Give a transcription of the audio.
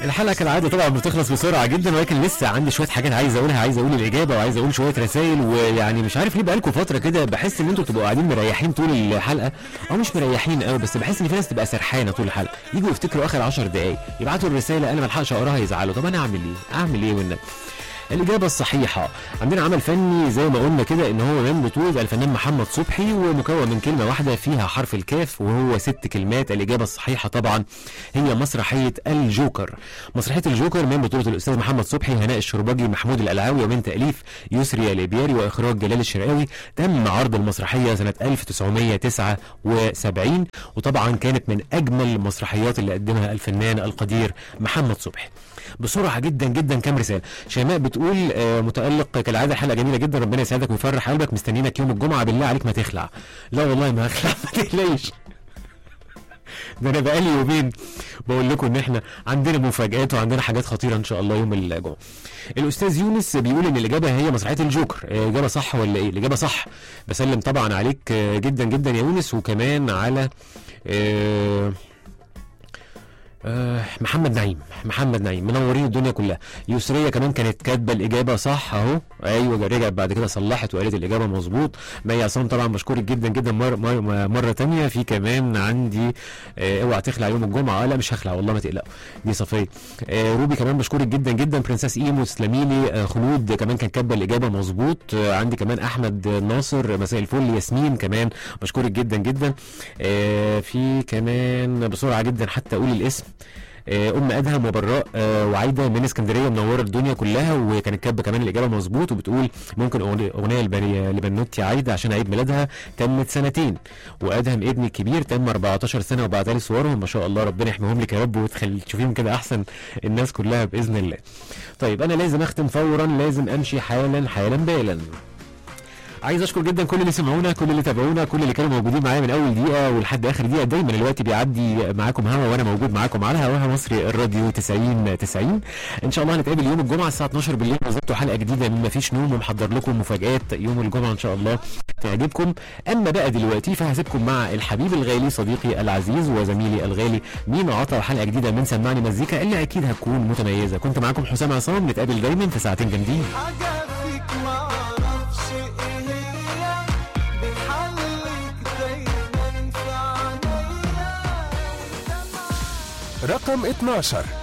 الحلقه كالعاده طبعا بتخلص بسرعه جدا ولكن لسه عندي شويه حاجات عايز اقولها عايز اقول الاجابه وعايز اقول شويه رسائل ويعني مش عارف ليه بقالكم فتره كده بحس ان انتوا تبقوا قاعدين مريحين طول الحلقه او مش مريحين قوي بس بحس ان في ناس تبقى سرحانه طول الحلقه يجوا يفتكروا اخر 10 دقائق يبعتوا الرساله انا ما الحقش اقراها يزعلوا طب انا اعمل ايه؟ اعمل ايه والنبي؟ الإجابة الصحيحة عندنا عمل فني زي ما قلنا كده إن هو من بطولة الفنان محمد صبحي ومكون من كلمة واحدة فيها حرف الكاف وهو ست كلمات الإجابة الصحيحة طبعا هي مسرحية الجوكر مسرحية الجوكر من بطولة الأستاذ محمد صبحي هناء الشربجي محمود القلعاوي ومن تأليف يسري الإبياري وإخراج جلال الشرقاوي تم عرض المسرحية سنة 1979 وطبعا كانت من أجمل المسرحيات اللي قدمها الفنان القدير محمد صبحي بسرعه جدا جدا كام رساله شيماء بتقول آه، متالق كالعاده حلقه جميله جدا ربنا يسعدك ويفرح قلبك مستنينك يوم الجمعه بالله عليك ما تخلع لا والله ما هخلع ما تقلقش ده انا بقالي يومين بقول لكم ان احنا عندنا مفاجآت وعندنا حاجات خطيره ان شاء الله يوم الجمعه. الاستاذ يونس بيقول ان الاجابه هي مسرحيه الجوكر، آه، اجابه صح ولا ايه؟ الاجابه صح. بسلم طبعا عليك آه، جدا جدا يا يونس وكمان على آه آه محمد نعيم محمد نعيم منورين الدنيا كلها يسريه كمان كانت كاتبه الاجابه صح اهو ايوه رجعت بعد كده صلحت وقالت الاجابه مظبوط مي عصام طبعا بشكرك جدا جدا مره مره, مرة تانية في كمان عندي آه اوعى تخلع يوم الجمعه آه لا مش هخلع والله ما تقلقوا دي صفيه آه روبي كمان بشكرك جدا جدا برنسس ايمو تسلميلي آه خلود كمان كان كاتبه الاجابه مظبوط آه عندي كمان احمد ناصر مساء الفل ياسمين كمان بشكرك جدا جدا آه في كمان بسرعه جدا حتى اقول الاسم آه، ام ادهم وبراء آه، وعايده من اسكندريه منوره الدنيا كلها وكانت كاتبه كمان الاجابه مظبوط وبتقول ممكن أغنية- اغنيه لبني- لبنوتي عايده عشان عيد ميلادها تمت سنتين وادهم ابني الكبير تم 14 سنه وبعتها لي صورهم ما شاء الله ربنا يحميهم لك يا رب وتخلي تشوفيهم كده احسن الناس كلها باذن الله طيب انا لازم اختم فورا لازم امشي حالا حالا بالا عايز اشكر جدا كل اللي سمعونا كل اللي تابعونا كل اللي كانوا موجودين معايا من اول دقيقه ولحد اخر دقيقه دايما الوقت بيعدي معاكم هوا وانا موجود معاكم على هواها مصري الراديو 90 90 ان شاء الله هنتقابل يوم الجمعه الساعه 12 بالليل بالظبط حلقه جديده من مفيش نوم ومحضر لكم مفاجات يوم الجمعه ان شاء الله تعجبكم اما بقى دلوقتي فهسيبكم مع الحبيب الغالي صديقي العزيز وزميلي الغالي مينا عطا وحلقه جديده من سمعني مزيكا اللي اكيد هتكون متميزه كنت معاكم حسام عصام نتقابل دايما في ساعتين جامدين حاجة فيك معرفش ايه هي بتحليك دايما في عينيا رقم 12